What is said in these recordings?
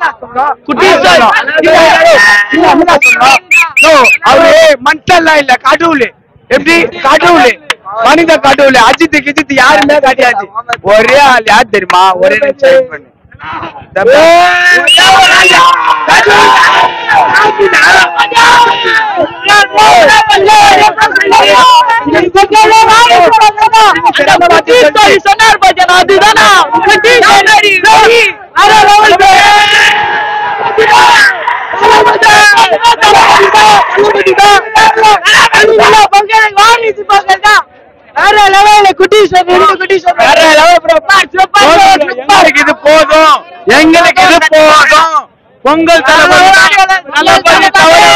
குட்டி சொல்லணும் இல்ல, இல்ல, என்ன சொல்லணும் No, அவரு மனுஷன்லாம் இல்ல கடவுள் எப்படி கடவுள் மனித கடவுள் அஜித் கிஜித் யாருமே கிடையாது ஒரே ஆள் யார் தெரியுமா ஒரே நிமிஷம் wait பண்ணு. தம்பி. சொன்னார் பாத்தியா அதுதானா வேற லெவல்ல குட்டி சார் ரெண்டு குட்டி சார் வேற level bro. போதும், எங்களுக்கு இது போதும் எங்களுக்கு இது போதும் பொங்கல் தளபதி தளபதி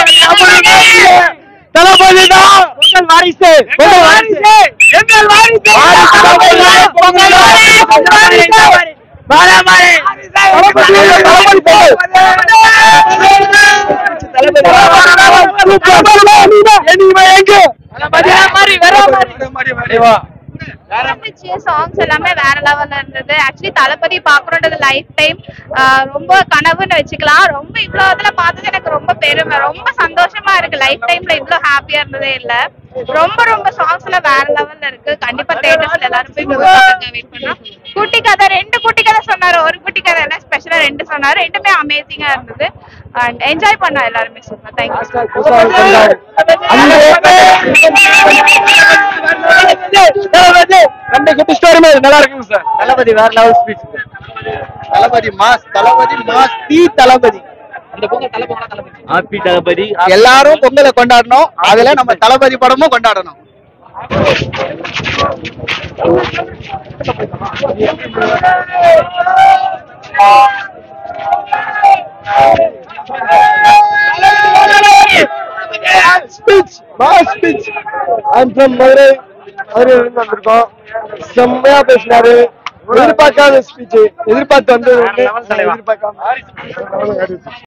தளபதி தான் பொங்கல் வாரிசு பொங்கல் வாரிசு எங்கள் வாரிசு பொங்கல் வாரிசு வார மாதிரி தளபதி தளபதி பொங்கல் எங்க மாதிரி வேற மாதிரி இருந்துச்சு சாங்ஸ் எல்லாமே வேற லெவல்ல இருந்தது ஆக்சுவலி தளபதி பாக்குறோன்றது லைஃப் டைம் ரொம்ப கனவுன்னு வச்சுக்கலாம் ரொம்ப இவ்வளவு இதுல பார்த்தது எனக்கு ரொம்ப பெருமை ரொம்ப சந்தோஷமா இருக்கு லைஃப் டைம்ல இவ்வளவு ஹாப்பியா இருந்ததே இல்ல ரொம்ப ரொம்ப சாங்ஸ் எல்லாம் வேற லெவல்ல இருக்கு கண்டிப்பா தேட்டர்ஸ்ல எல்லாரும் போய் வெயிட் பண்ணலாம் குட்டி கதை ரெண்டு குட்டி கதை சொன்னாரு ஒரு குட்டி கதை எல்லாம் ஸ்பெஷலா ரெண்டு சொன்னாரு ரெண்டுமே அமேசிங்கா இருந்தது அண்ட் என்ஜாய் பண்ணோம் எல்லாருமே சொல்லலாம் தேங்க்யூ ரெண்டு குட்டி ஸ்டோரி நல்லா இருக்குங்க சார் தளபதி வேற level speech Thalapathy mass Thalapathy mass the Thalapathy happy Thalapathy எல்லாரும் பொங்கலை கொண்டாடணும் அதுல நம்ம தளபதி படமும் கொண்டாடணும் speech mass speech I'm from Madurai மதுரையிலிருந்து வந்திருக்கோம் செம்மையா பேசினாரு எதிர்பார்க்காத ஸ்பீச் எதிர்பார்த்து வந்தது ஒண்ணு, எதிர்பார்க்காம